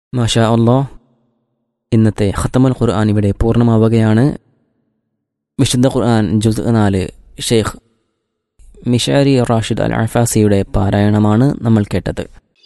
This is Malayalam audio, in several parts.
മാഷാ അള്ളോ ഇന്നത്തെ ഖത്തമുൽ ഖുർആൻ ഇവിടെ പൂർണ്ണമാവുകയാണ് വിശുദ്ധ ഖുർആൻ ജുസ് നാല് ഷെയ്ഖ് മിഷാരി റാഷിദ് അൽ അഫാസിയുടെ പാരായണമാണ് നമ്മൾ കേട്ടത്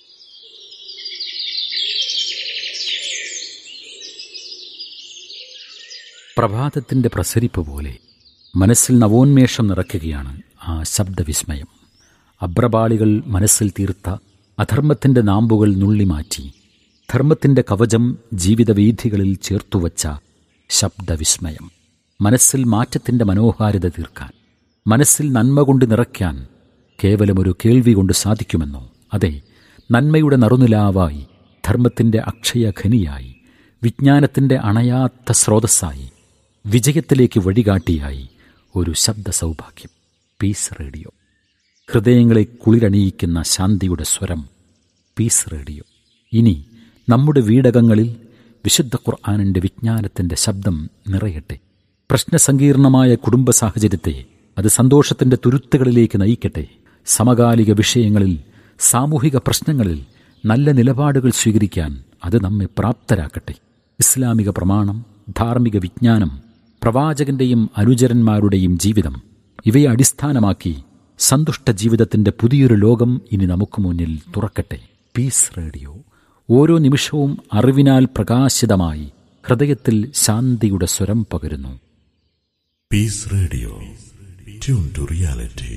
പ്രഭാതത്തിന്റെ പ്രസരിപ്പ് പോലെ മനസ്സിൽ നവോന്മേഷം നിറയ്ക്കുകയാണ് ആ ശബ്ദവിസ്മയം അബ്രപാളികൾ മനസ്സിൽ തീർത്ത അധർമ്മത്തിന്റെ നാമ്പുകൾ നുള്ളിമാറ്റി ധർമ്മത്തിന്റെ കവചം ജീവിതവീഥികളിൽ ചേർത്തുവച്ച ശബ്ദവിസ്മയം മനസ്സിൽ മാറ്റത്തിന്റെ മനോഹാരിത തീർക്കാൻ മനസ്സിൽ നന്മ കൊണ്ട് നിറയ്ക്കാൻ കേവലമൊരു കേൾവി കൊണ്ട് സാധിക്കുമെന്നോ അതെ നന്മയുടെ നറുനിലാവായി ധർമ്മത്തിന്റെ അക്ഷയഖനിയായി വിജ്ഞാനത്തിന്റെ അണയാത്ത സ്രോതസ്സായി വിജയത്തിലേക്ക് വഴികാട്ടിയായി ഒരു ശബ്ദ സൗഭാഗ്യം പീസ് റേഡിയോ ഹൃദയങ്ങളെ കുളിരണിയിക്കുന്ന ശാന്തിയുടെ സ്വരം പീസ് റേഡിയോ ഇനി നമ്മുടെ വീടകങ്ങളിൽ വിശുദ്ധ ഖുർആാനിൻ്റെ വിജ്ഞാനത്തിൻ്റെ ശബ്ദം നിറയട്ടെ പ്രശ്നസങ്കീർണമായ കുടുംബ സാഹചര്യത്തെ അത് സന്തോഷത്തിൻ്റെ തുരുത്തുകളിലേക്ക് നയിക്കട്ടെ സമകാലിക വിഷയങ്ങളിൽ സാമൂഹിക പ്രശ്നങ്ങളിൽ നല്ല നിലപാടുകൾ സ്വീകരിക്കാൻ അത് നമ്മെ പ്രാപ്തരാക്കട്ടെ ഇസ്ലാമിക പ്രമാണം ധാർമ്മിക വിജ്ഞാനം പ്രവാചകന്റെയും അനുചരന്മാരുടെയും ജീവിതം ഇവയെ അടിസ്ഥാനമാക്കി സന്തുഷ്ട ജീവിതത്തിന്റെ പുതിയൊരു ലോകം ഇനി നമുക്ക് മുന്നിൽ തുറക്കട്ടെ പീസ് റേഡിയോ ഓരോ നിമിഷവും അറിവിനാൽ പ്രകാശിതമായി ഹൃദയത്തിൽ ശാന്തിയുടെ സ്വരം പകരുന്നു peace radio tune to reality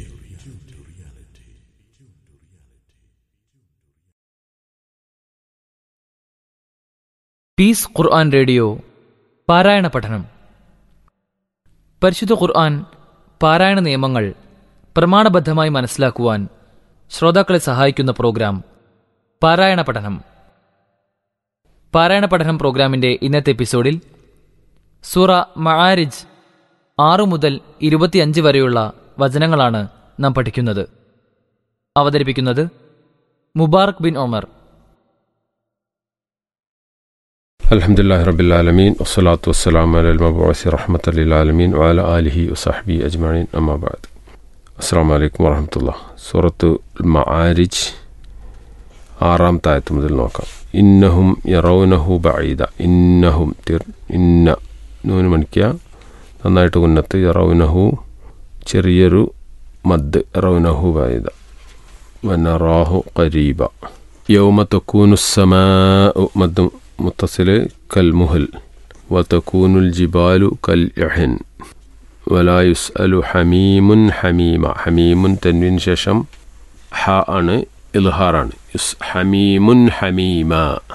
peace Quran radio പാരായണ പഠനം പരിശുദ്ധ ഖുർആൻ പാരായണ നിയമങ്ങൾ പ്രമാണബദ്ധമായി മനസ്സിലാക്കുവാൻ ശ്രോതാക്കളെ സഹായിക്കുന്ന പ്രോഗ്രാം പാരായണ പഠനം പാരായണ പഠനം പ്രോഗ്രാമിന്റെ ഇന്നത്തെ എപ്പിസോഡിൽ സൂറ മആരിജ് ആറു മുതൽ ഇരുപത്തിയഞ്ച് വരെയുള്ള വചനങ്ങളാണ് നാം പഠിക്കുന്നത് അവതരിപ്പിക്കുന്നത് മുബാറക് ബിൻ ഒമർ الحمد لله رب العالمين والصلاة والسلام على المبعوث رحمة للعالمين وعلى آله وصحبه أجمعين أما بعد السلام عليكم ورحمة الله سورة المعارج ആറാമത്തെ ആയത്ത് മുതൽ നോക്കാം ഇന്നഹും യറൗനഹു ബഈദ ഇന്നഹും തിർ ഇന്ന നൂന് മണിക്കുക നന്നായിട്ട് ഉന്നത്ത് യറൗനഹു ചെറിയൊരു മദ് യറൗനഹു ബഈദ വനറാഹു ഖരീബ യൗമ തക്കൂനു السماء മദ് മുത്തസിൽ കൽമുഹൽ വതക്കൂനുൽ ജിബാലു കൽ ഇഹൻ വലാ യുസ്അലു ഹമീമുൻ ഹമീമ ഹമീമുൻ തൻവിന് ശേഷം ഹ ആണ് ഇൽഹാറാണ് യുസ് ഹമീമുൻ ഹമീമ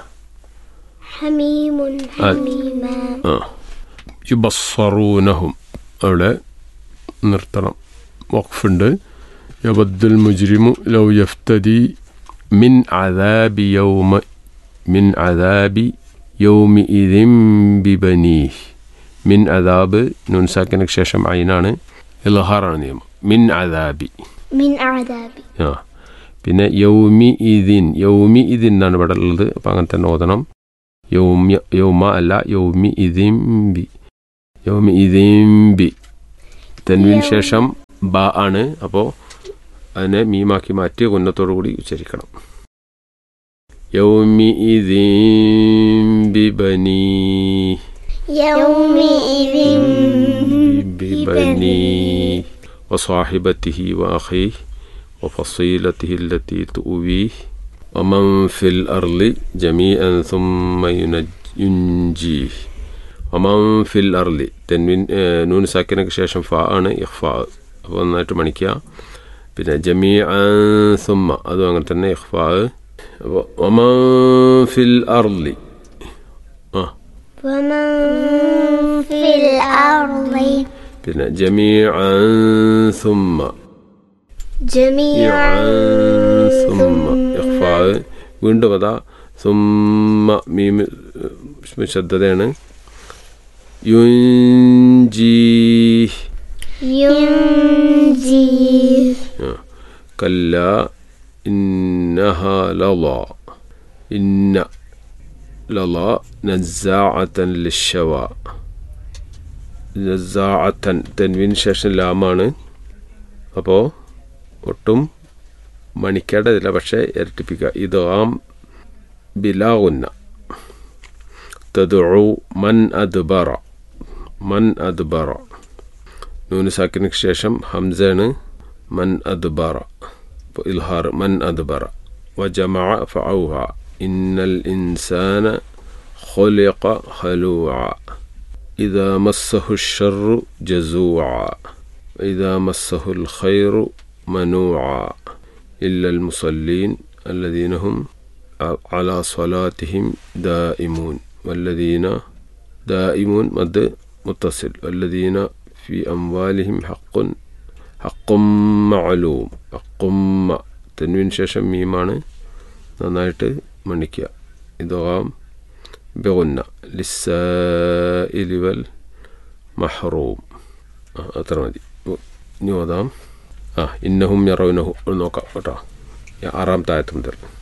حميم حميما ആ യുബസ്സറൂനഹും അവിടെ നിർത്തണം വഖഫുണ്ട് യബദ്ദുൽ മുജ്രിമു ലൗ യഫ്തദി മിൻ അദാബി യൗമ മിൻ അദാബി യൗമി ഇദിം ബിബനീഹ് മിൻ അദാബ് നുൻസാക്കിനു ശേഷം അയിനാണ് ഇൽഹാറാണ് നിയമം മിൻ അദാബി من عذاب ആ പിന്നെ യൗമി ഇതിൻ യൗമി ഇതിൻ എന്നാണ് ഇവിടെ ഉള്ളത് അപ്പം അങ്ങനെ തന്നെ ഓതണം യൗമ്യ യൗമ അല്ല യൗമി ഇതിംബി യൗമി ഇതിംബി തെൻവിന് ശേഷം ബ ആണ് അപ്പോൾ അതിനെ മീമാക്കി മാറ്റി ഉന്നത്തോടു കൂടി ഉച്ചരിക്കണം യൗമി ഇതിംബി ബനീ يومئذ ببنيه وصاحبته وأخيه وفصيلته التي تؤويه ومن في الأرض جميعا ثم ينج- ينجيه ومن في الأرض تنوين آه، نون ساكنة ശേഷം ഫ ആണ് ഇഖ്ഫ അപ്പോൾ നന്നായിട്ട് മണിക്കുക പിന്നെ ജമീ സുമ്മ അതും അങ്ങനെ തന്നെ ഇഖ്ഫ അപ്പോൾ ഒമൻ ഫിൽ അർലി ആ ومن في الأرض പിന്നെ ജമീ സുമ്മ جميعا സുമ്മ ഇഖ്ഫാ വീണ്ടും അതാ സുമ്മ മീമ് ശ്രദ്ധതയാണ് യുഞ്ചി ينجي കല്ല ഇന്നഹ ലള ഇന്ന ലള നസാഅത്തൻ ലിഷവ നസാഅത്തൻ തെൻവിന് ശേഷം ലാമാണ് അപ്പോൾ ഒട്ടും മണിക്കേണ്ടതില്ല പക്ഷേ ഇരട്ടിപ്പിക്കുക ഇത് ആം ബിലാ ഉന്ന തദുഉ മൻ അദ്ബറ മൻ അദ്ബറ നൂന് സാക്കിനക്ക് ശേഷം ഹംസയാണ് മൻ അദ്ബറ അപ്പോൾ ഇൽഹാർ മൻ അദ്ബറ وجمع فأوعى إن الإنسان خلق هلوعا إذا مسه الشر جزوعا وإذا مسه الخير منوعا إلا المصلين الذين هم على صلاتهم دائمون والذين دائمون مد متصل والذين في أموالهم حق حق معلوم حق തെൻവിൻ ശേഷം മീമാണ് നന്നായിട്ട് മണിക്കുക ഇതാം ബിഗുന്ന ലിസ്സായിലി വൽ മഹ്റൂം ആ അത്ര മതി ഇനി ഓതാം ആ ഇന്നഹും യറൗനഹു നോക്കാം കേട്ടോ ആറാം താഴത്ത് മുതൽ